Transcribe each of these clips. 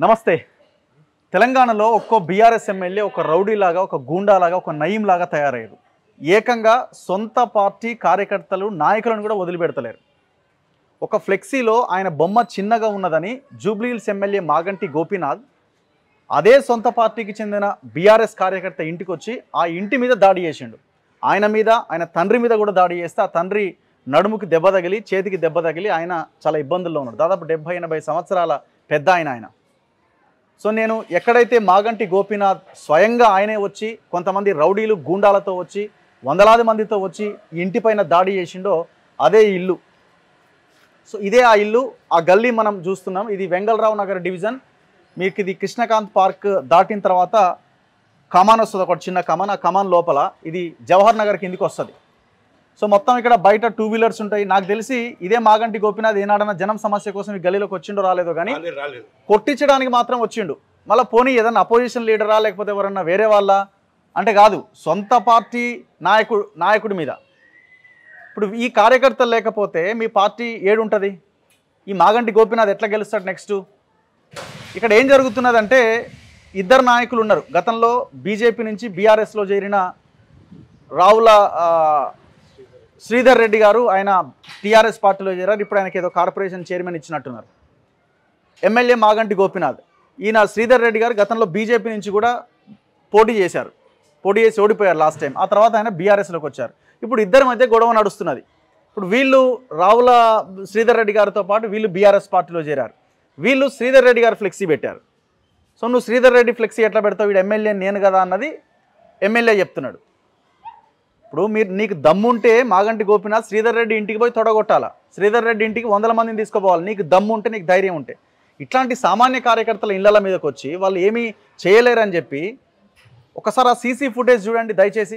నమస్తే తెలంగాణలో ఒక్కో బీఆర్ఎస్ ఎమ్మెల్యే ఒక రౌడీలాగా ఒక గూండాలాగా ఒక నయీంలాగా తయారయ్యారు ఏకంగా సొంత పార్టీ కార్యకర్తలు నాయకులను కూడా వదిలిపెడతలేరు ఒక ఫ్లెక్సీలో ఆయన బొమ్మ చిన్నగా ఉన్నదని జూబ్లీహిల్స్ ఎమ్మెల్యే మాగంటి గోపీనాథ్ అదే సొంత పార్టీకి చెందిన బీఆర్ఎస్ కార్యకర్త ఇంటికి వచ్చి ఆ ఇంటి మీద దాడి చేసిండు ఆయన మీద ఆయన తండ్రి మీద కూడా దాడి చేస్తే ఆ తండ్రి నడుముకి దెబ్బ తగిలి చేతికి దెబ్బ తగిలి ఆయన చాలా ఇబ్బందుల్లో ఉన్నాడు దాదాపు డెబ్బై ఎనభై సంవత్సరాల పెద్ద ఆయన ఆయన సో నేను ఎక్కడైతే మాగంటి గోపీనాథ్ స్వయంగా ఆయనే వచ్చి కొంతమంది రౌడీలు గూండాలతో వచ్చి వందలాది మందితో వచ్చి ఈ ఇంటిపైన దాడి చేసిండో అదే ఇల్లు సో ఇదే ఆ ఇల్లు ఆ గల్లీ మనం చూస్తున్నాం ఇది వెంగళరావు నగర్ డివిజన్ మీకు ఇది కృష్ణకాంత్ పార్క్ దాటిన తర్వాత కమాన్ వస్తుంది ఒక చిన్న కమాన్ ఆ కమాన్ లోపల ఇది జవహర్ నగర్ కిందికి వస్తుంది సో మొత్తం ఇక్కడ బయట టూ వీలర్స్ ఉంటాయి నాకు తెలిసి ఇదే మాగంటి గోపీనాథ్ ఏనాడన్నా జనం సమస్య కోసం ఈ గల్లీలోకి వచ్చిండో రాలేదో కానీ రాలేదు రాలేదు కొట్టించడానికి మాత్రం వచ్చిండు మళ్ళీ పోనీ ఏదన్నా అపోజిషన్ లీడరా లేకపోతే ఎవరన్నా వేరే వాళ్ళ అంటే కాదు సొంత పార్టీ నాయకుడు నాయకుడి మీద ఇప్పుడు ఈ కార్యకర్తలు లేకపోతే మీ పార్టీ ఏడుంటుంది ఈ మాగంటి గోపీనాథ్ ఎట్లా గెలుస్తాడు నెక్స్ట్ ఇక్కడ ఏం జరుగుతున్నదంటే ఇద్దరు నాయకులు ఉన్నారు గతంలో బీజేపీ నుంచి బీఆర్ఎస్లో చేరిన రావుల ఆ, శ్రీధర్ రెడ్డి గారు ఆయన టీఆర్ఎస్ పార్టీలో చేరారు ఇప్పుడు ఆయనకి ఏదో కార్పొరేషన్ చైర్మన్ ఇచ్చినట్టున్నారు ఎమ్మెల్యే మాగంటి గోపీనాథ్ ఈయన శ్రీధర్ రెడ్డి గారు గతంలో బీజేపీ నుంచి కూడా పోటీ చేశారు పోటీ చేసి ఓడిపోయారు లాస్ట్ టైం ఆ తర్వాత ఆయన బీఆర్ఎస్లోకి వచ్చారు ఇప్పుడు ఇద్దరి మధ్య గొడవ నడుస్తున్నది ఇప్పుడు వీళ్ళు రావుల శ్రీధర్ రెడ్డి గారితో పాటు వీళ్ళు బీఆర్ఎస్ పార్టీలో చేరారు వీళ్ళు శ్రీధర్ రెడ్డి గారు ఫ్లెక్సీ పెట్టారు సో నువ్వు శ్రీధర్ రెడ్డి ఫ్లెక్సీ ఎట్లా పెడతావు వీడు ఎమ్మెల్యే నేను కదా అన్నది ఎమ్మెల్యే చెప్తున్నాడు ఇప్పుడు మీరు నీకు దమ్ముంటే మాగంటి గోపీనాథ్ శ్రీధర్ రెడ్డి ఇంటికి పోయి తొడగొట్టాలా శ్రీధర్ రెడ్డి ఇంటికి వందల మందిని తీసుకుపోవాలి నీకు దమ్ము ఉంటే నీకు ధైర్యం ఉంటే ఇట్లాంటి సామాన్య కార్యకర్తల ఇళ్ల మీదకి వచ్చి వాళ్ళు ఏమీ చేయలేరని చెప్పి ఒకసారి ఆ సీసీ ఫుటేజ్ చూడండి దయచేసి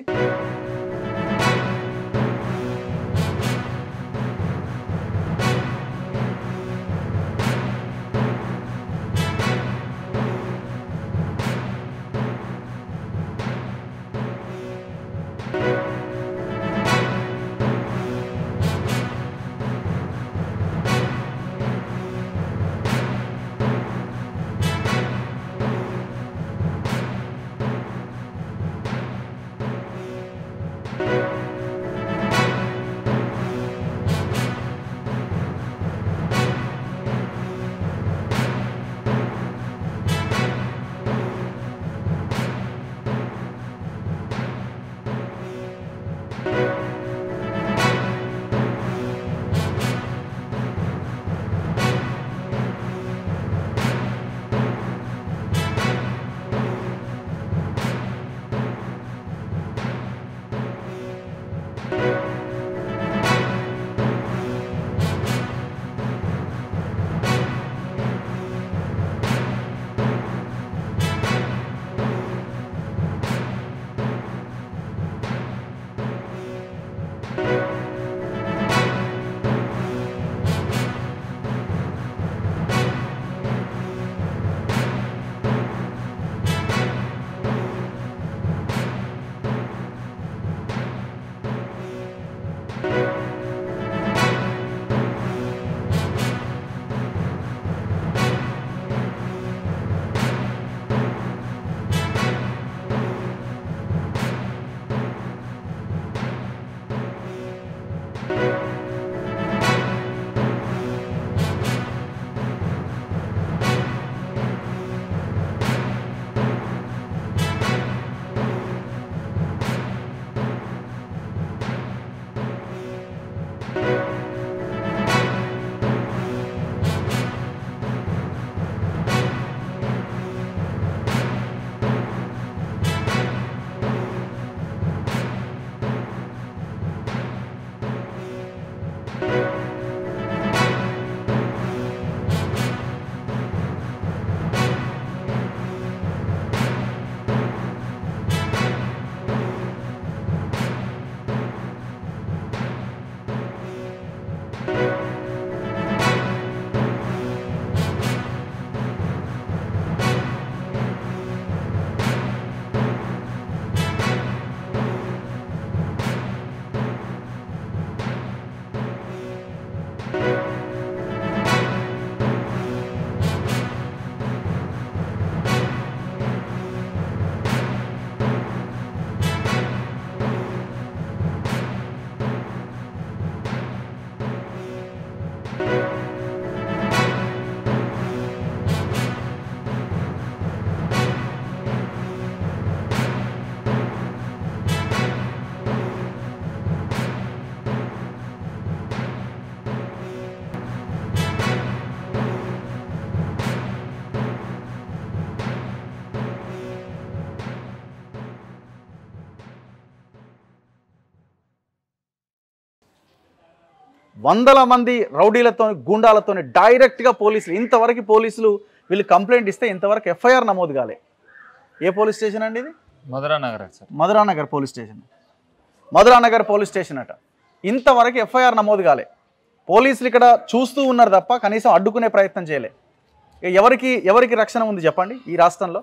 వందల మంది రౌడీలతో గూండాలతో డైరెక్ట్గా పోలీసులు ఇంతవరకు పోలీసులు వీళ్ళు కంప్లైంట్ ఇస్తే ఇంతవరకు ఎఫ్ఐఆర్ నమోదు కాలే ఏ పోలీస్ స్టేషన్ అండి ఇది Madhura Nagar sir Madhuranagar police station Madhuranagar police station అట ఇంతవరకు ఎఫ్ఐఆర్ నమోదు కాలే పోలీసులు ఇక్కడ చూస్తూ ఉన్నారు తప్ప కనీసం అడ్డుకునే ప్రయత్నం చేయలే ఇక ఎవరికి ఎవరికి రక్షణ ఉంది చెప్పండి ఈ రాష్ట్రంలో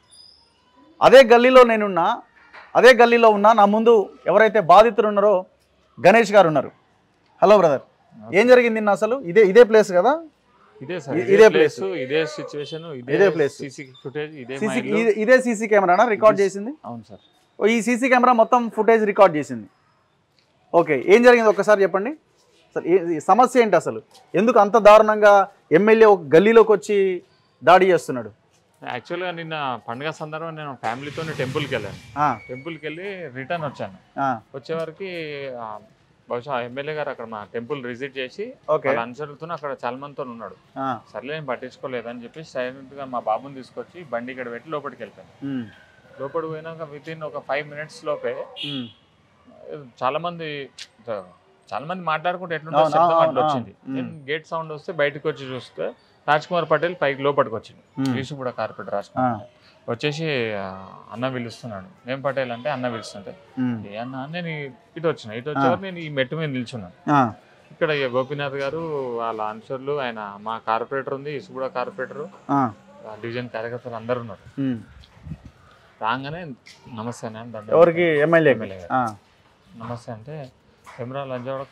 అదే గల్లీలో నేనున్నా అదే గల్లీలో ఉన్నా నా ముందు ఎవరైతే బాధితులు ఉన్నారో గణేష్ గారు ఉన్నారు హలో బ్రదర్ ఏం జరిగింది నిన్న అసలు ఇదే ఇదే ప్లేస్ కదా ఇదే సార్ ఇ- ఇదే ఇదే ప్లేస్ place. ఇదే సిచ్యువేషన్ ఇదే place. సీసీ ఫుటేజ్ ఇదే మా సీసీ ఇల్లు. ఇదే సీసీ కెమెరానా రికార్డ్ చేసింది అవును సార్ ఓ, ఈ సీసీ కెమెరా మొత్తం ఫుటేజ్ రికార్డ్ చేసింది ఓకే ఏం జరిగింది ఒక్కసారి చెప్పండి సార్ ఏ- ఈ సమస్య ఏంటి అసలు ఎందుకు అంత దారుణంగా ఎమ్మెల్యే ఒక గల్లీలోకి వచ్చి దాడి చేస్తున్నాడు యాక్చువల్గా నిన్న పండుగ సందర్భంగా నేను ఫ్యామిలీతో టెంపుల్కి వెళ్ళాను ఆ, టెంపుల్కి వెళ్ళి రిటర్న్ వచ్చాను ఆ, వచ్చేవరకు ఆ, బహుశా ఎమ్మెల్యే గారు అక్కడ మా టెంపుల్ విజిట్ చేసి ఓకే వాళ్ళ అనుచరులతో అక్కడ చాలా మందితో ఉన్నాడు ఆ, సర్లే నేను పట్టించుకోలేదని చెప్పి సైలెంట్ గా మా బాబుని తీసుకొచ్చి బండి ఇక్కడ పెట్టి లోపలికి వెళ్ళిపోయాను ఉమ్, లోపలికి పోయినాక విత్ ఇన్ ఒక ఫైవ్ మినిట్స్ లోపే ఉమ్, చాలా మంది చాలా మంది మాట్లాడుకుంటే అవును, ఎట్లుంటే శబ్దం అవును, అట్లా వచ్చింది అవును. నేను గేట్ సౌండ్ వస్తే బయటకు వచ్చి చూస్తే రాజ్ కుమార్ పటేల్ పైకి లోపలికి వచ్చింది ఉమ్, యూసు కూడా కార్పొరేటర్ రాజ్ ఆ, కుమార్ పటేల్. వచ్చేసి ఆ, అన్న పిలుస్తున్నాడు ఏం పటేల్ అంటే అన్న పిలుస్తుంటే ఉమ్, ఏ అన్న నేను ఈ- ఇటు వచ్చిన ఇటు వచ్చేవారు నేను ఈ మెట్టు మీద నిల్చున్నాను ఆ, ఇక్కడ ఈ గోపీనాథ్ గారు వాళ్ళ అనుచరులు ఆయన మా కార్పొరేటర్ ఉంది ఇసుగూడ కార్పొరేటర్ ఆ, డివిజన్ కార్యకర్తలు అందరు ఉన్నారు ఉమ్. రాగానే నమస్తే అన్న అని దండం ఎవరికి ఎమ్మెల్యే ఎమ్మెల్యే గారు. ఆ, నమస్తే అంటే కెమెరా లంచవడక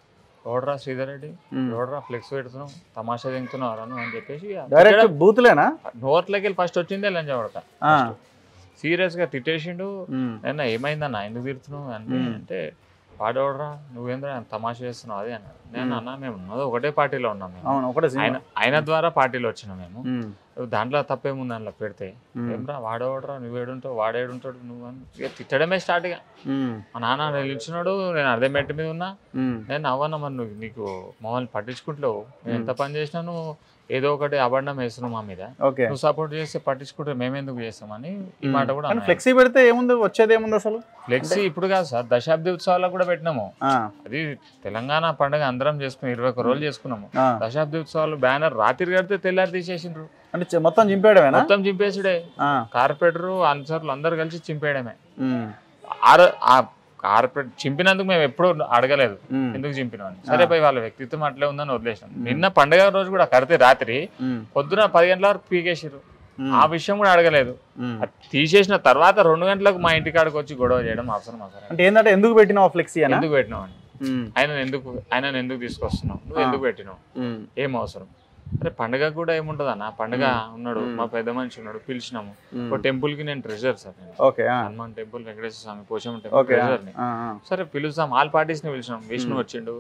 ఓడరా శ్రీధర్ రెడ్డి ఉమ్. ఓడరా ఫ్లెక్స్ పెడుతున్నాం తమాషా దింగుతున్నావు అను అని చెప్పేసి ఇక డైరెక్ట్ బూత్లేనా నోట్లోకి వెళ్ళి ఫస్ట్ వచ్చిందే లంచవడక ఆ, సీరియస్ గా తిట్టేసిండు ఉమ్, నేను ఏమైందన్న ఎందుకు తిడుతున్నావు అంటే మ్మ్. అంటే వాడేవడరా నువ్వేంద్రా తమాషా చేస్తున్నావు అది అన్నాడు నేను అన్న మేము ఉన్నది ఒకటే పార్టీలో ఉన్నాం మేము అవును ఒకటే ఆయన సినిమా ఆయన ద్వారా పార్టీలో వచ్చినాం మేము ఉమ్, దాంట్లో తప్పేముంది దాంట్లో పెడితే ఉమ్, ఏమ్రా వాడేవాడరా నువ్వేడుంటావు వాడేడుంటాడు నువ్వు అని ఇక తిట్టడమే స్టార్ట్ ఇక ఉమ్, మా నాన్న నిల్చున్నాడు నేను అదే మెట్టు మీద ఉన్నా ఉమ్, నేను అవ్వన్నా మరి నువ్వు నీకు మమ్మల్ని పట్టించుకుంటలేవు నేను ఎంత పని చేసినా నువ్వు ఏదో ఒకటి అబండం వేస్తున్నావు మా మీద ఓకే నువ్వు సపోర్ట్ చేస్తే పట్టించుకుంటే మేమెందుకు చేస్తామని ఈ మాట కూడా కానీ అన్నాడు. ఫ్లెక్సీ పెడితే ఏముంది వచ్చేది ఏముంది అసలు ఫ్లెక్సీ ఇప్పుడు కాదు సార్ దశాబ్ది ఉత్సవాలకు కూడా పెట్టినాము ఆ, అది తెలంగాణ పండుగ అందరం చేసుకుని ఇరవై ఒక్క రోజులు చేసుకున్నాము ఆ. దశాబ్ది ఉత్సవాలు బ్యానర్ రాత్రి కడితే తెల్లారి తీసేసిండ్రు అంటే చె- మొత్తం చింపేయడమేనా మొత్తం చింపేసుడే ఆ, కార్పొరేటర్ అనుచరులు అందరు కలిసి చింపేయడమే ఉమ్, ఆరు ఆ కార్పొరేట్ చింపినందుకు మేము ఎప్పుడూ అడగలేదు ఉమ్, ఎందుకు చింపినామని సరే పోయి వాళ్ళ వ్యక్తిత్వం అట్లే ఉందని వదిలేసాం నిన్న పండగ రోజు కూడా కడితే రాత్రి ఉమ్, పొద్దున పది గంటల వరకు పీకేసిర్రు ఉమ్, ఆ విషయం కూడా అడగలేదు ఉమ్. అది తీసేసిన తర్వాత రెండు గంటలకు మా ఇంటి కాడికి వచ్చి గొడవ చేయడం అవసరం అవసరం అంటే ఏంటంటే ఎందుకు పెట్టినావు ఫ్లెక్సీ అనా ఎందుకు పెట్టినావు ఉమ్, ఆయన ఎందుకు ఆయన ఎందుకు తీసుకొస్తున్నావు నువ్వు ఆ. ఎందుకు పెట్టినావు ఉమ్, ఏం అవసరం అరే పండగ కూడా ఏముంటది అన్న పండగ ఉన్నాడు మా పెద్ద మనిషి ఉన్నాడు పిలిచినాము ఉమ్. ఒక టెంపుల్ కి నేను ట్రెజర్ సార్ నేను ఓకే ఆ, Hanuman temple Venkateswara Swamy Poshamma temple okay ఆ, ట్రెజర్ ని ఆ, ఆ, సరే పిలుస్తాం ఆల్ పార్టీస్ ని పిలిచినాం విష్ణు వచ్చిండు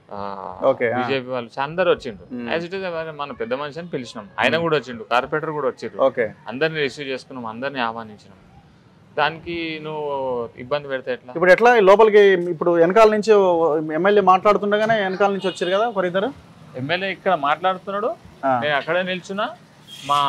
ఓకే, ఆ. బీజేపీ వాళ్ళు అందరు వచ్చిండ్రు మ్మ్. యాజ్ ఇట్ ఇస్ మన పెద్ద మనిషి అని పిలిచినాం ఆయన కూడా వచ్చిండు కార్పొరేటర్ కూడా వచ్చిండ్రు ఓకే అందరిని రిసీవ్ చేసుకున్నాం అందరిని ఆహ్వానించినాం దానికి నువ్వు ఇబ్బంది పెడితే ఎట్లా ఇప్పుడు ఎట్లా ఈ లోపలికి ఇప్పుడు వెనకాల నుంచి ఎమ్మెల్యే మాట్లాడుతుండగానే వెనకాల నుంచి వచ్చారు కదా ఒకరిద్దరు ఎమ్మెల్యే ఇక్కడ మాట్లాడుతున్నాడు ఆ, నేను అక్కడే నిల్చున్నా మా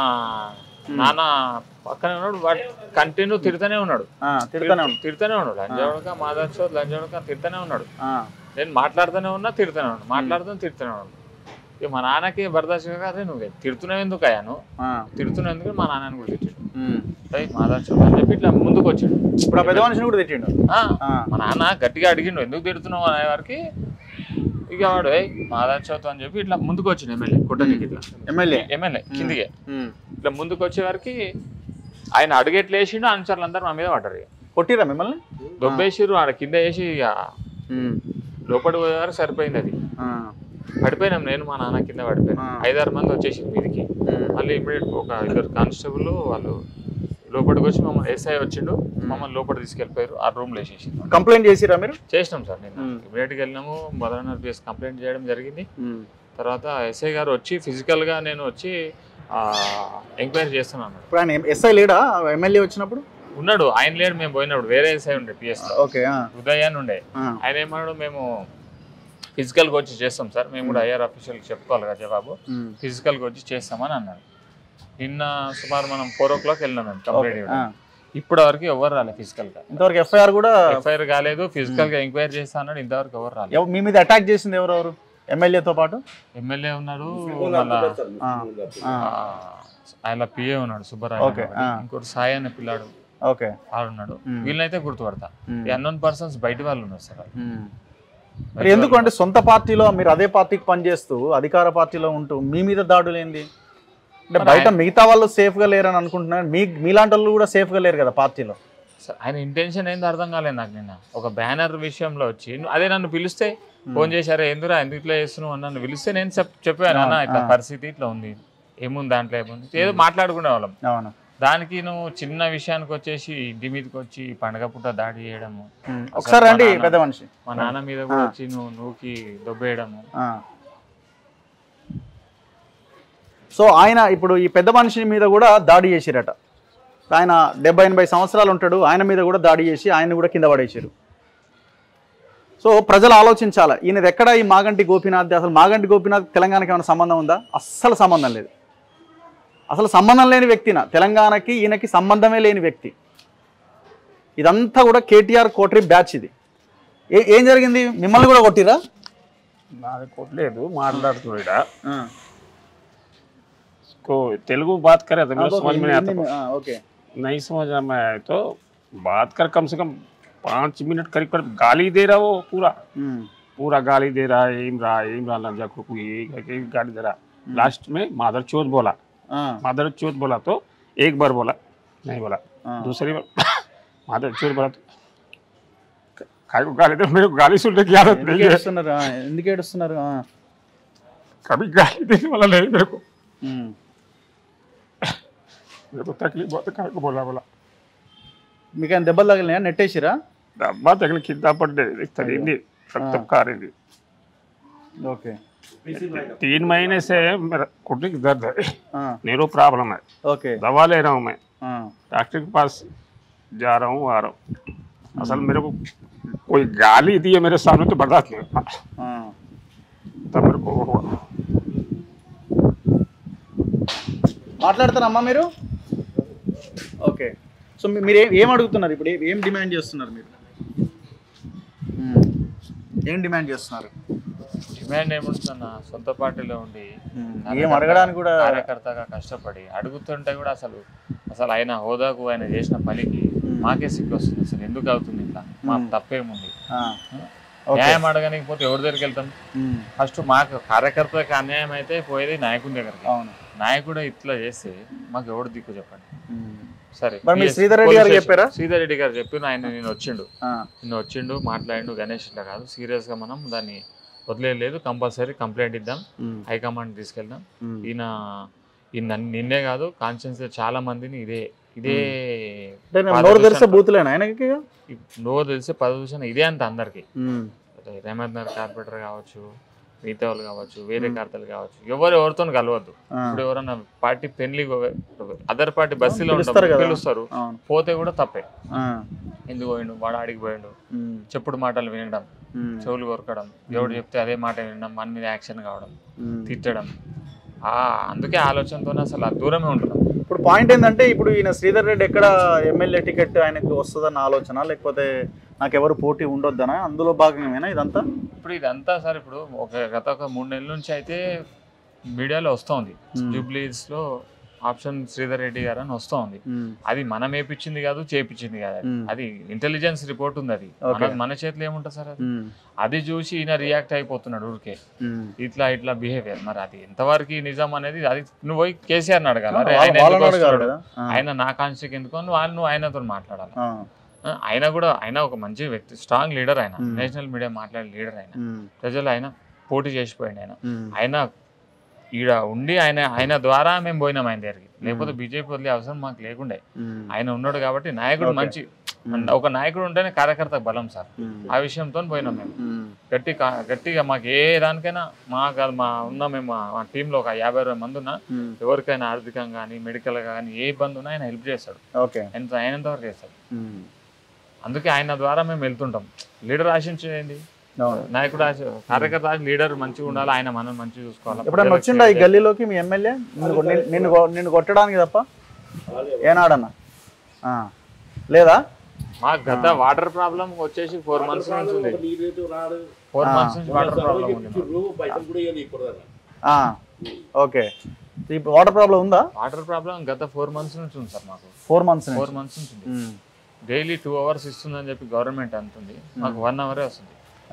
నాన్న పక్కనే ఉన్నాడు వాడు కంటిన్యూ తిడుతూనే ఉన్నాడు ఆ, తిడతానే ఉన్నా. తిడుతూనే ఉన్నాడు లంజవడక మాదర్శో లంజవడక తిడుతూనే ఉన్నాడు ఆ, నేను మాట్లాడుతూనే ఉన్నా తిడుతూనే ఉన్నాడు మాట్లాడుతూ తిడుతూనే ఉన్నాడు ఇక మా నాన్నకి బర్దాష్ అరే నువ్వు తిడుతున్నావు ఎందుకు అయ్యాను ఆ, తిడుతున్నావు ఎందుకు మా నాన్నని కూడా తిట్టాడు ఉమ్. మాదర్శో అని చెప్పి ఇట్లా ముందుకు వచ్చాడు ఇప్పుడు ఆ పెద్ద మనిషిని కూడా తిట్టిండు ఆ, ఆ, మా నాన్న గట్టిగా అడిగిండు ఎందుకు తిడుతున్నావు అనే వారికి ఇక వాడు "ఏయ్, మాదార్ చౌత్ అని చెప్పి ఇట్లా ముందుకు వచ్చిండు ఎమ్మెల్యే కొట్టడానికి ఇట్లా ఎమ్మెల్యే ఎమ్మెల్యే కిందికి ఉమ్. ఇట్లా ముందుకు వచ్చే వరకు ఆయన అడుగెట్లు వేసిండు అనుచరులు అందరు మా మీద పడ్డారు ఇక కొట్టిరా మిమ్మల్ని దొబ్బేసిర్రు ఆడ కింద వేసి ఇక ఉమ్. లోపలి పోయే వరకు సరిపోయింది అది ఆ, పడిపోయినాం నేను మా నాన్న కింద పడిపోయాను ఆ. ఐదారు మంది వచ్చేసి మీదికి ఉమ్. మళ్ళీ ఇమీడియట్ ఒక ఇద్దరు కానిస్టేబుల్ వాళ్ళు లోపలికి వచ్చి మమ్మల్ని ఎస్ఐ వచ్చిండు మమ్మల్ని లోపల తీసుకెళ్ళిపోయారు ఆ రూమ్లో వేసేసి కంప్లైంట్ చేసిరా మీరు చేసినాం సార్ నేను మ్మ్. ఇమీడియట్గా వెళ్ళినాము మదర్ పిఎస్ కంప్లైంట్ చేయడం జరిగింది ఉమ్. తర్వాత ఎస్ఐ గారు వచ్చి ఫిజికల్గా నేను వచ్చి ఎంక్వైరీ చేస్తున్నాను ఇప్పుడు ఆయన ఎస్ఐ లేడా ఎమ్మెల్యే వచ్చినప్పుడు ఉన్నాడు ఆయన లేడు మేము పోయినప్పుడు వేరే ఎస్ఐ ఉండే పిఎస్ ఓకే ఆ, ఉదయ్ అని ఉండే ఆ, ఆయన ఏమన్నాడు మేము ఫిజికల్గా వచ్చి చేస్తాం సార్ మేము కూడా ఐఆర్ ఆఫీషియల్కి చెప్పుకోవాలి కదా జవాబు ఉమ్. ఫిజికల్గా వచ్చి చేస్తామని అన్నాడు నిన్న సుమారు మనం ఫోర్ ఓ క్లాక్ వెళ్ళినాం మేము ఓకే, కంప్లీట్ ఆ. ఇప్పటి వరకు ఎవరు రాలేదు ఫిజికల్గా ఇంతవరకు ఎఫ్ఐఆర్ కూడా ఎఫ్ఐఆర్ కాలేదు ఫిజికల్గా ఎంక్వైరీ చేస్తా అన్నాడు ఇంతవరకు ఎవరు రాలేదు ఎవ- మీ మీద అటాక్ చేసింది ఎవరెవరు ఎమ్మెల్యేతో పాటు ఎమ్మెల్యే ఉన్నాడు మళ్ళా ఆ, ఆ, ఆ, ఆయన పిఏ ఉన్నాడు సుబ్బరాయ ఓకే, అని. ఆ. ఇంకోటి సాయి అనే పిల్లాడు ఓకే వాడు ఉన్నాడు మ్మ్. వీళ్ళనైతే గుర్తుపడతా మ్మ్. ఈ అన్నోన్ పర్సన్స్ బయట వాళ్ళు ఉన్నారు సార్ వాళ్ళు. మ్మ్. మరి ఎందుకు అంటే సొంత పార్టీలో మీరు అదే పార్టీకి పనిచేస్తూ అధికార పార్టీలో ఉంటూ మీ మీద దాడులు ఏంది అంటే మరి బయట ఆయన- మిగతా వాళ్ళు సేఫ్ గా లేరని అనుకుంటున్నారు మీ మీలాంటి వాళ్ళు కూడా సేఫ్ గా లేరు కదా పార్టీలో సార్, ఆయన ఇంటెన్షన్ ఏంది అర్థం కాలేదు నాకు నిన్న ఒక బ్యానర్ విషయంలో వచ్చి ను- అదే నన్ను పిలిస్తే ఫోన్ చేశారా ఎందురా ఎందుకు ఇట్లా చేస్తున్నావు అని నన్ను పిలిస్తే నేను చెప్ చెప్పాను అన్న ఇట్లా ఆ. పరిస్థితి ఇట్లా ఉంది ఏముంది దాంట్లో ఏముంది ఏదో మాట్లాడుకునే వాళ్ళం అవును దానికి నువ్వు చిన్న విషయానికి వచ్చేసి ఇంటి మీదకి వచ్చి పండగ పుట్ట దాడి చేయడము మ్మ్. ఒకసారి రండి మా నాన్న- పెద్ద మనిషి మా నాన్న మీద కూడా వచ్చి నువ్వు నూకి దొబ్బేయడము ఆ. సో ఆయన ఇప్పుడు ఈ పెద్ద మనిషి మీద కూడా దాడి చేసిరట ఆయన డెబ్బై ఎనభై సంవత్సరాలు ఉంటాడు ఆయన మీద కూడా దాడి చేసి ఆయన కూడా కింద పడేసారు సో ప్రజలు ఆలోచించాలి ఈయనది ఎక్కడ ఈ మాగంటి గోపీనాథ్ అసలు మాగంటి గోపీనాథ్ తెలంగాణకి ఏమైనా సంబంధం ఉందా అస్సలు సంబంధం లేదు అసలు సంబంధం లేని వ్యక్తిన తెలంగాణకి ఈయనకి సంబంధమే లేని వ్యక్తి ఇదంతా కూడా కేటీఆర్ కోటరీ బ్యాచ్ ఇది ఏ ఏం జరిగింది మిమ్మల్ని కూడా కొట్టిరా నాది కొట్టలేదు మాట్లాడుతున్నాడు को तेलुगु बात करे तो मेरे समझ में नहीं आता ఓకే नहीं समझ में आया तो बात कर कम से कम पाँच मिनट करीब करीब गाली दे रहा वो पूरा पूरा गाली दे रहा है इमरान इमरान लंजा को कोई एक गाली दे रहा लास्ट में मादर चौथ बोला मादर चौथ बोला तो एक बार बोला नहीं बोला दूसरी बार मादर चौथ बोला तो काय को गाली दे मेरे को गाली सुनने की आदत ఎందుకు नहीं है ఏడుస్తున్నారు ఆ, ఎందుకు ఏడుస్తున్నారు ఆ. कभी गाली देने वाला नहीं मेरे को ఉమ్. मेरे को तकलीफ बहुत है, काय को बोला बोला మీకు ఆయన దెబ్బలు తగిలినాయా నెట్టేసిరా డబ్బా తగిలి కింద పడ్డే తగిలింది रक्त खा रही थी ఓకే तीन महीने से मेरा घुटने की दर्द है न्यूरो प्रॉब्लम है ఓకే दवा ले रहा हूँ मैं डॉक्टर के पास जा रहा हूँ आ रहा हूँ असल मेरे को कोई गाली दी है मेरे सामने तो बर्दाश्त नहीं होता तब मेरे को वो हुआ మాట్లాడతారమ్మా మీరు ఓకే సో మీ- మీరు ఏం ఏం అడుగుతున్నారు ఇప్పుడు ఏ- ఏం డిమాండ్ చేస్తున్నారు మీరు ఉమ్. ఏం డిమాండ్ చేస్తున్నారు డిమాండ్ ఏముంటుందన్న సొంత పార్టీలో ఉండి ఏం అడగడానికి కూడా కార్యకర్తగా కష్టపడి అడుగుతుంటే కూడా అసలు అసలు ఆయన హోదాకు ఆయన చేసిన పనికి మాకే సిగ్గు వస్తుంది అసలు ఎందుకు అవుతుంది ఇట్లా మా తప్పేముంది ఆ. ఓకే. న్యాయం అడగనికపోతే ఎవరి దగ్గరికి వెళ్తాం ఉమ్. ఫస్ట్ మాకు కార్యకర్తకి అన్యాయం అయితే పోయేది నాయకుని దగ్గరికి అవును నాయకుడు ఇట్లా చేస్తే మాకు ఎవడు దిక్కు చెప్పండి ఉమ్. సరే మరి మీరు PS శ్రీధర్ రెడ్డి పోలీస్ గారికి స్టేషన్. చెప్పారా? శ్రీధర్ రెడ్డి గారు చెప్పి ఆయన నేను వచ్చిండు ఆ. నిన్న వచ్చిండు మాట్లాడిండు గణేష్ ఇట్లా కాదు సీరియస్గా మనం దాన్ని వదిలేదు కంపల్సరీ కంప్లైంట్ ఇద్దాం ఉమ్. హైకమాండ్ తీసుకెళ్దాం ఉమ్. ఈయన ఈ నన్ను- నిన్నే కాదు కాన్షియన్స్ చాలా మందిని ఇదే ఇదే అంటే నేను నోరు తెరిస్తే బూతులేనా ఆయనకి నోరు తెలిసే పదవిషన్ ఇదే అంత అందరికి ఉమ్. రేమంత్ నగర్ కార్పొరేటర్ కావచ్చు మిగతా వాళ్ళు కావచ్చు వేరే కార్తలు కావచ్చు ఎవరు ఎవరితో కలవద్దు ఆ. ఇప్పుడు ఎవరన్నా పార్టీ పెళ్లి అదర్ పార్టీ బస్సులో పిలుస్తారు ఉంటారు కదా. పిలుస్తారు అవును పోతే కూడా తప్పే ఆ. ఎందుకు పోయిండు వాడు ఆడికి పోయిండు ఉమ్. చెప్పుడు మాటలు వినడం ఉమ్. చెవులు కొరకడం ఎవడు చెప్తే అదే మాట వినడం మన మీద యాక్షన్ కావడం ఉమ్. తిట్టడం ఆ అందుకే ఆలోచనతోనే అసలు ఆ దూరమే ఉంటున్నాం ఇప్పుడు పాయింట్ ఏంటంటే ఇప్పుడు ఈయన శ్రీధర్ రెడ్డి ఎక్కడ ఎమ్మెల్యే టికెట్ ఆయనకు వస్తుందన్న ఆలోచన లేకపోతే నాకు ఎవరు పోటీ ఉండొద్దనా అందులో భాగమేనా ఇదంతా ఇప్పుడు ఇదంతా సార్ ఇప్పుడు ఒక గత ఒక మూడు నెలల నుంచి అయితే మీడియాలో వస్తోంది Hmm. జూబ్లీస్ లో ఆప్షన్ శ్రీధర్ రెడ్డి గారు అని వస్తోంది అది మనం వేపించింది కాదు చేపించింది కాదు అది. Hmm. అది ఇంటెలిజెన్స్ రిపోర్ట్ ఉంది అది Okay. మన- మన చేతిలో ఏముంటుంది సార్ అది అది చూసి ఈయన రియాక్ట్ అయిపోతున్నాడు ఊరికే ఇట్లా ఇట్లా బిహేవియర్ మరి అది ఎంతవరకు నిజం అనేది అది నువ్వు పోయి కేసీఆర్ అడగాలి అరే ఆయన ఎందుకు వాళ్ళని అడగాలి వస్తున్నాడు? కదా ఆ. ఆయన నా కాన్స్టిక్ ఎందుకు అని వాళ్ళు నువ్వు ఆయనతో మాట్లాడాలి ఆ. ఆ, ఆయన కూడా ఆయన ఒక మంచి వ్యక్తి స్ట్రాంగ్ లీడర్ ఆయన Hmm. నేషనల్ మీడియా మాట్లాడే లీడర్ ఆయన ఉమ్. ప్రజలు ఆయన పోటీ చేసిపోయింది ఆయన ఉమ్. ఆయన ఈడ ఉండి ఆయన ఆయన ద్వారా మేము పోయినాం ఆయన దగ్గరికి లేకపోతే బీజేపీ వదిలే అవసరం మాకు లేకుండే ఉమ్. ఆయన ఉన్నాడు కాబట్టి నాయకుడు Okay. మంచి ఒక నాయకుడు ఉంటేనే కార్యకర్త బలం సార్ ఉమ్. ఆ విషయంతో పోయినాం మేము ఉమ్. గట్టి కా- గట్టిగా మాకు ఏ దానికైనా మా కాదు మా ఉన్న మేము మా- మా టీంలో ఒక యాభై అరవై మంది ఉన్నా ఉమ్. ఎవరికైనా ఆర్థికంగా కానీ మెడికల్గా కానీ ఏ ఇబ్బంది ఉన్నా ఆయన హెల్ప్ చేస్తాడు ఓకే ఎంత అయినంత వరకు చేస్తాడు ఉమ్. అందుకే ఆయన ద్వారా మేము వెళ్తుంటాం లీడర్ ఆశించేది అవును నాయకుడు ఆశ కార్యకర్త ఆశ లీడర్ మంచిగా ఉండాలి ఆయన మనం మంచిగా చూసుకోవాలి ఎప్పుడన్నా వచ్చిండా ఈ గల్లీలోకి మీ ఎమ్మెల్యే నిన్ను నిన్ను- నిన్ను కొ- నిన్ను కొట్టడానికి తప్ప ఏనాడన్నా ఆ. లేదా మా గత వాటర్ ప్రాబ్లం వచ్చేసి ఫోర్ మంత్స్ నుంచి ఉంది ఫోర్ ఆ. మంత్స్ నుంచి వాటర్ ప్రాబ్లం ఉంది ఆ, ఓకే ఇప్పుడు వాటర్ ప్రాబ్లం ఉందా వాటర్ ప్రాబ్లం గత ఫోర్ మంత్స్ నుంచి ఉంది సార్ మాకు ఫోర్ మంత్స్ ఫోర్ మంత్స్ నుంచి ఉంది డైలీ టూ అవర్స్ ఇస్తుందని చెప్పి గవర్నమెంట్ అంటుంది మాకు వన్ అవరే వస్తుంది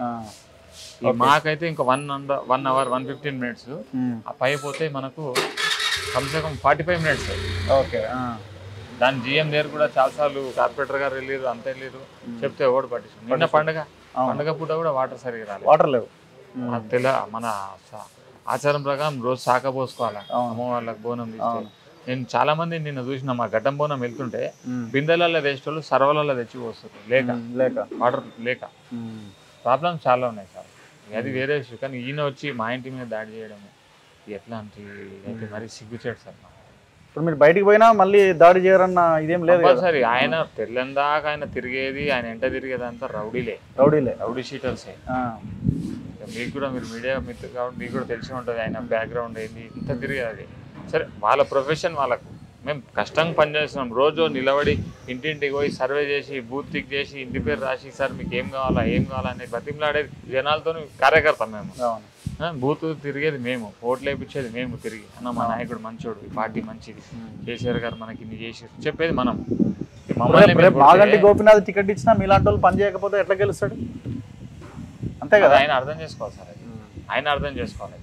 ఈ మాకైతే ఇంకా one under one hour one fifteen minutes ఆ పై పోతే మనకు కమ్సే కమ్ ఫార్టీ ఫైవ్ మినిట్స్ ఓకే దాని జిఎం దగ్గర కూడా చాలాసార్లు కార్పొరేటర్ గారు వెళ్ళారు అంత వెళ్ళారు చెప్తే ఓడి పట్టించు నిన్న పండగ అవును. పండగ పూట కూడా వాటర్ సరిగా రాలేదు వాటర్ లేవు ఆ తెల మన స- ఆచారం ప్రకారం రోజు శాఖ పోసుకోవాలి అవును. అమ్మ వాళ్ళకి బోనం తీస్తే అవును. నేను చాలా మంది నిన్న చూసిన మా గడ్డం బోనం వెళ్తుంటే ఉమ్. బిందెలలో తెచ్చేటోళ్ళు సర్వలలో తెచ్చి పోస్తారు లేక ఉమ్, లేక వాటర్ లేక ఉమ్. ప్రాబ్లమ్స్ చాలా ఉన్నాయి సార్ అది వేరే విషయం కానీ ఈయన వచ్చి మా ఇంటి మీద దాడి చేయడం ఎట్లాంటి అయితే మరీ సిగ్గుచేడు సార్ నాకు. ఇప్పుడు మీరు బయటికి పోయినా మళ్ళీ దాడి చేయరన్న ఇదేం లేదు కదా కంపల్సరీ ఆయన తెల్లందాక ఆయన తిరిగేది ఆయన ఎంట తిరిగేది అంతా రౌడీలే రౌడీలే రౌడీ షీటర్సే ఆ, ఇక మీకు కూడా మీరు మీడియా మిత్రులు కాబట్టి మీకు కూడా తెలిసి ఉంటుంది ఆయన బ్యాక్గ్రౌండ్ ఏంది ఇంత తిరిగేది అది సరే వాళ్ళ ప్రొఫెషన్ వాళ్ళకు మేము కష్టంగా పనిచేస్తున్నాం రోజు నిలబడి ఇంటింటికి పోయి సర్వే చేసి బూత్ టిక్ చేసి ఇంటి పేరు రాసి సార్ మీకు ఏం కావాలా ఏం కావాలా అని బతిమలాడేది జనాలతో కార్యకర్త మేము అవును ఆ, బూత్ తిరిగేది మేము ఓట్లు వేయించేది మేము తిరిగి అన్న మా నాయకుడు మంచోడు ఈ పార్టీ మంచిది కేసీఆర్ గారు మనకి ఇన్ని చేసి చెప్పేది మనం మమ్మల్ని రేపు మీరు రేపు మాగంటి కొడితే గోపినాథ్ టికెట్ ఇచ్చినా మీలాంటి వాళ్ళు పని చేయకపోతే ఎట్లా గెలుస్తాడు అంతే కదా ఆయన అర్థం చేసుకోవాలి సార్ అది. ఆయన అర్థం చేసుకోవాలి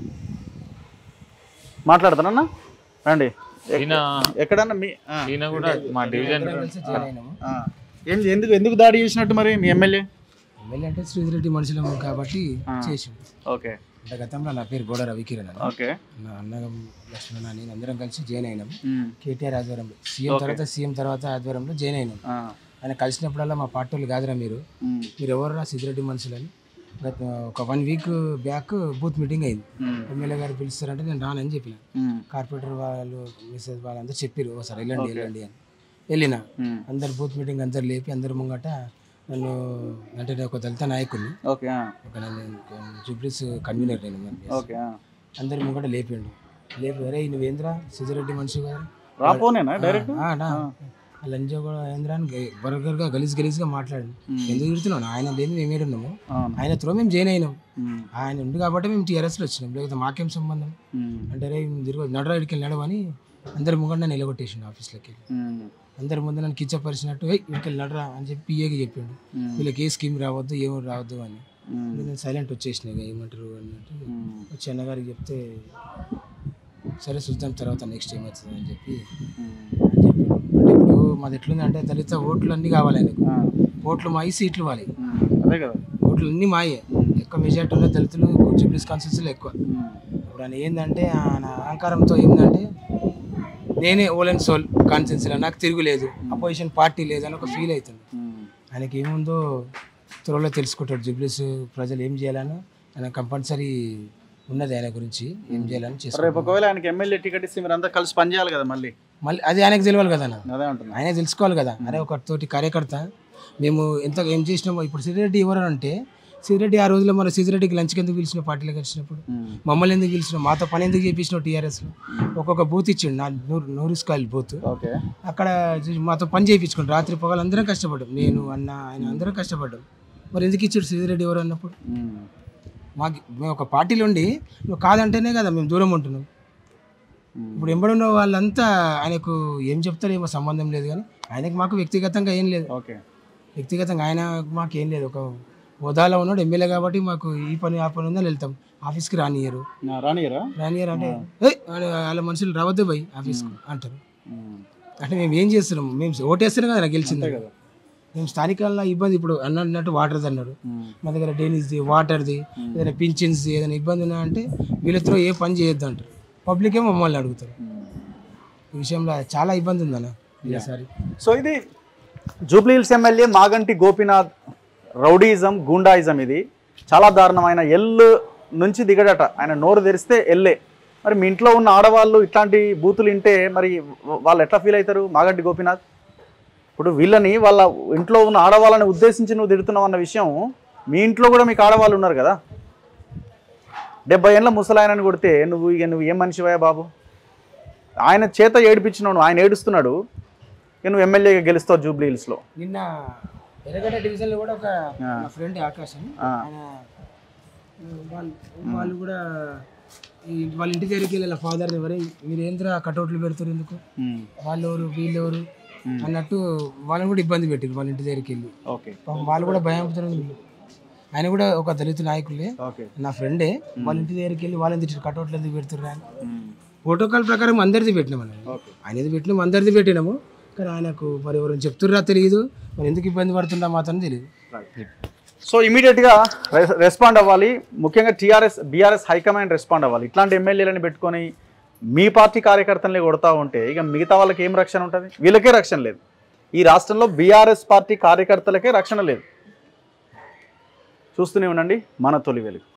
మాట్లాడతానన్నా రండి ఎక్- ఈయన ఎక్కడన్నా మీ ఆ, ఈయన కూడా మా డివిజన్ కలిసి జాయిన్ అయినాము ఆ. ఏం ఎందుకు ఎందుకు దాడి చేసినట్టు మరి మీ ఎమ్మెల్యే ఎమ్మెల్యే అంటే శ్రీధరెడ్డి మనుషులము కాబట్టి చేసిండు ఓకే అంటే గతంలో నా పేరు గోడ రవికిరణ్ అని ఓకే నా అన్న లక్ష్మణ అని అందరం కలిసి జాయిన్ అయినాం ఉమ్. కేటీఆర్ ఆధ్వర్యంలో సీఎం తర్వాత సీఎం తర్వాత ఆధ్వర్యంలో జాయిన్ అయినాం ఆ. ఆయన కలిసినప్పుడల్లా మా పార్టీ వాళ్ళు కాదురా మీరు ఉమ్. మీరు ఎవరురా సిద్ధిరెడ్డి మనుషులని గత ఒక one week back booth meeting అయింది ఉమ్. ఎమ్మెల్యే గారు పిలుస్తారంటే నేను రానని చెప్పిన ఉమ్. కార్పొరేటర్ వాళ్ళు మిస్సెస్ వాళ్ళందరూ చెప్పారు ఒకసారి వెళ్ళండి వెళ్ళండి అని వెళ్ళిన ఉమ్. అందరు బూత్ మీటింగ్ అందరు లేపి అందరు ముంగట నన్ను అంటే నేను ఒక దళిత నాయకుడిని ఓకే ఆ. ఒక నేను జూబ్లీస్ కన్వీనర్ నేను మరి. ఓకే ఆ. అందరి ముంగట లేపిండు లేపి అరే నువ్వేంద్రా సిద్ధిరెడ్డి మనిషి కదా రాపోనేనా డైరెక్ట్ ఆ, నా. ఆ లంజో కూడా ఏంద్రా అని గ- బర్గర్గా గలీజ్ గలీజ్గా మాట్లాడు ఎందుకు తిడుతున్నాను ఆయన లేని మేము ఏడున్నాము అవును ఆయన త్రో మేము జాయిన్ అయినాం ఉమ్. ఆయన ఉంది కాబట్టి మేము టీఆర్ఎస్లో వచ్చినాం లేకపోతే మాకేం సంబంధం ఉమ్. అంటే రే తిరుగు నడరాడికి వెళ్ళాడు అని అందరి ముంగట నన్ను నిలగొట్టేసిండు ఆఫీస్లోకి వెళ్ళి ఉమ్. అందరి ముందు నన్ను కిచ్చపరిచినట్టు "ఏయ్, వీడికి నడరా అని చెప్పి పిఏకి చెప్పిండు ఉమ్. వీళ్ళకి ఏ స్కీమ్ రావద్దు ఏమో రావద్దు అని ఉమ్. నేను సైలెంట్ వచ్చేసిన ఇక ఏమంటారు అన్నట్టు ఉమ్. వచ్చి అన్నగారికి చెప్తే సరే చూద్దాం తర్వాత నెక్స్ట్ ఏమవుతుంది అని చెప్పి ఉమ్. అని చెప్పాడు అంటే ఇప్పుడు మాది ఎట్లుందంటే దళిత ఓట్లు అన్నీ కావాలి ఆయనకు ఆ. ఓట్లు మాయి సీట్లు వాలి ఉమ్. అదే కదా ఓట్లు అన్నీ మాయే ఎక్కువ మెజార్టీ ఉన్న దళితులు జూబ్లీస్ కాన్స్టిట్యూన్సీలో ఎక్కువ ఉమ్. ఇప్పుడు ఆయన ఏంటంటే ఆయన అహంకారంతో ఏంటంటే నేనే ఓల్ అండ్ సోల్ కాన్స్టిట్యూన్సీలో నాకు తిరుగులేదు అపోజిషన్ పార్టీ లేదని ఒక ఫీల్ అవుతుంది ఉమ్. ఆయనకి ఏముందో త్వరలో తెలుసుకుంటాడు జూబ్లీస్ ప్రజలు ఏం చేయాలని ఆయన కంపల్సరీ ఉన్నది ఆయన గురించి ఏం చేయాలని రేపు చేసుకుంటారు ఒకవేళ ఆయనకి ఎమ్మెల్యే టికెట్ ఇస్తే మీరు అంతా కలిసి పని చేయాలి కదా మళ్ళీ మళ్ళీ అది ఆయనకు తెలియాలి కదా అన్న అదే అంటున్నా ఆయనే తెలుసుకోవాలి కదా అరే ఒక తోటి కార్యకర్త మేము ఎంత ఏం చేసినామో ఇప్పుడు సిరిరెడ్డి ఎవరు అంటే సిరిరెడ్డి ఆ రోజుల్లో మన సిరిరెడ్డికి లంచ్కి ఎందుకు పిలిచిన పార్టీలోకి వచ్చినప్పుడు ఉమ్. మమ్మల్ని ఎందుకు పిలిచినావు మాతో పని ఎందుకు చేపించినావు టీఆర్ఎస్లో ఒక్కొక్క బూత్ ఇచ్చిండు నా నూరు నూరు స్కాల్ బూత్ ఓకే అక్కడ చూసి మాతో పని చేయించుకుని రాత్రి పగలు అందరం కష్టపడ్డాం నేను అన్న ఆయన అందరం కష్టపడ్డాం మరి ఎందుకు ఇచ్చాడు సిరిరెడ్డి ఎవరు అన్నప్పుడు ఉమ్. మాకు మేము ఒక పార్టీలో ఉండి నువ్వు కాదంటేనే కదా మేము దూరం ఉంటున్నాం ఉమ్. ఇప్పుడు ఎంబడున్న వాళ్ళంతా ఆయనకు ఏం చెప్తారో ఏమో సంబంధం లేదు కానీ ఆయనకు మాకు వ్యక్తిగతంగా ఏం లేదు ఓకే వ్యక్తిగతంగా ఆయన మాకు ఏం లేదు ఒక హోదాలో ఉన్నాడు ఎమ్మెల్యే కాబట్టి మాకు ఈ పని ఆ పని ఉందని వెళ్తాం ఆఫీస్కి రానియరు నా రానియరా రానియరు అంటే "ఏయ్, వాళ్ళ- వాళ్ళ మనుషులు రావద్దు పోయి ఆఫీస్కి అంటారు ఉమ్. అంటే మేము ఏం చేస్తున్నాం మేము ఓటేస్తున్నాం కదా నాకు గెలిచింది కదా మేము స్థానికంగా ఇబ్బంది ఇప్పుడు అన్న అన్నట్టు వాటర్ది అన్నారు ఉమ్. మా దగ్గర డ్రైనేజ్ది వాటర్ది ఏదైనా పింఛన్స్ది ఏదైనా ఇబ్బంది ఉన్నా అంటే వీళ్ళతో ఏ పని చేయొద్దు అంటారు పబ్లికే మమ్మల్ని అడుగుతారు ఉమ్. ఈ విషయంలో చాలా ఇబ్బంది ఉందన్న ఈసారి సో ఇది Jubilee Hills MLA Maganti Gopinath rowdyism goondaism ఇది చాలా దారుణమైన ఎల్లు నుంచి దిగడట ఆయన నోరు తెరిస్తే ఎల్లే మరి మీ ఇంట్లో ఉన్న ఆడవాళ్ళు ఇట్లాంటి బూతులు వింటే మరి వాళ్ళు ఎట్లా ఫీల్ అవుతారు మాగంటి గోపీనాథ్ ఇప్పుడు వీళ్ళని వాళ్ళ ఇంట్లో ఉన్న ఆడవాళ్ళని ఉద్దేశించి నువ్వు తిడుతున్నావు అన్న విషయం మీ ఇంట్లో కూడా మీకు ఆడవాళ్ళు ఉన్నారు కదా డెబ్బై ఏళ్ళ ముసలాయనని కొడితే నువ్వు ఇక నువ్వు ఏం మనిషివయ్యా బాబు ఆయన చేత ఏడిపించినావు నువ్వు ఆయన ఏడుస్తున్నాడు ఇక నువ్వు ఎమ్మెల్యేగా గెలుస్తావు జూబ్లీ హిల్స్లో నిన్న ఎర్రగడ్డ డివిజన్లో కూడా ఒక ఆ. మా ఫ్రెండ్ ఆకాశం ఆ. ఆయన వాళ్ళు వాళ్ళు కూడా ఈ వాళ్ళ ఇంటి దగ్గరికి వెళ్ళి ఫాదర్ ఎవరు మీరు ఏంద్రా కటౌట్లు పెడతారు ఎందుకు ఉమ్, వాళ్ళు ఎవరు వీళ్ళు ఎవరు ఉమ్. అన్నట్టు వాళ్ళని కూడా ఇబ్బంది పెట్టారు వాళ్ళ ఇంటి దగ్గరికి వెళ్ళి ఓకే పాపం వాళ్ళు కూడా భయం వీళ్ళు ఆయన కూడా ఒక దళిత నాయకులే ఓకే నా ఫ్రెండే వాళ్ళ ఇంటి దగ్గరికి వెళ్ళి వాళ్ళని తిట్టి కటౌట్లు ఎందుకు పెడుతుర్రా అని ఉమ్, ప్రోటోకాల్ ప్రకారం అందరిది పెట్టినాం మనం ఓకే ఆయనది పెట్టినాం అందరిది పెట్టినాము కానీ ఆయనకు మరి ఎవరైనా చెప్తుర్రా తెలియదు మరి ఎందుకు ఇబ్బంది పడుతుందా మాత్రం తెలియదు సో ఇమీడియట్గా రెస్పాండ్ అవ్వాలి ముఖ్యంగా టీఆర్ఎస్ బీఆర్ఎస్ హైకమాండ్ రెస్పాండ్ అవ్వాలి ఇట్లాంటి ఎమ్మెల్యేలని పెట్టుకొని మీ పార్టీ కార్యకర్తల్ని కొడతా ఉంటే ఇక మిగతా వాళ్ళకి ఏం రక్షణ ఉంటుంది వీళ్ళకే రక్షణ లేదు ఈ రాష్ట్రంలో బీఆర్ఎస్ పార్టీ కార్యకర్తలకే రక్షణ లేదు చూస్తూనే ఉండండి మన తొలి వెలుగు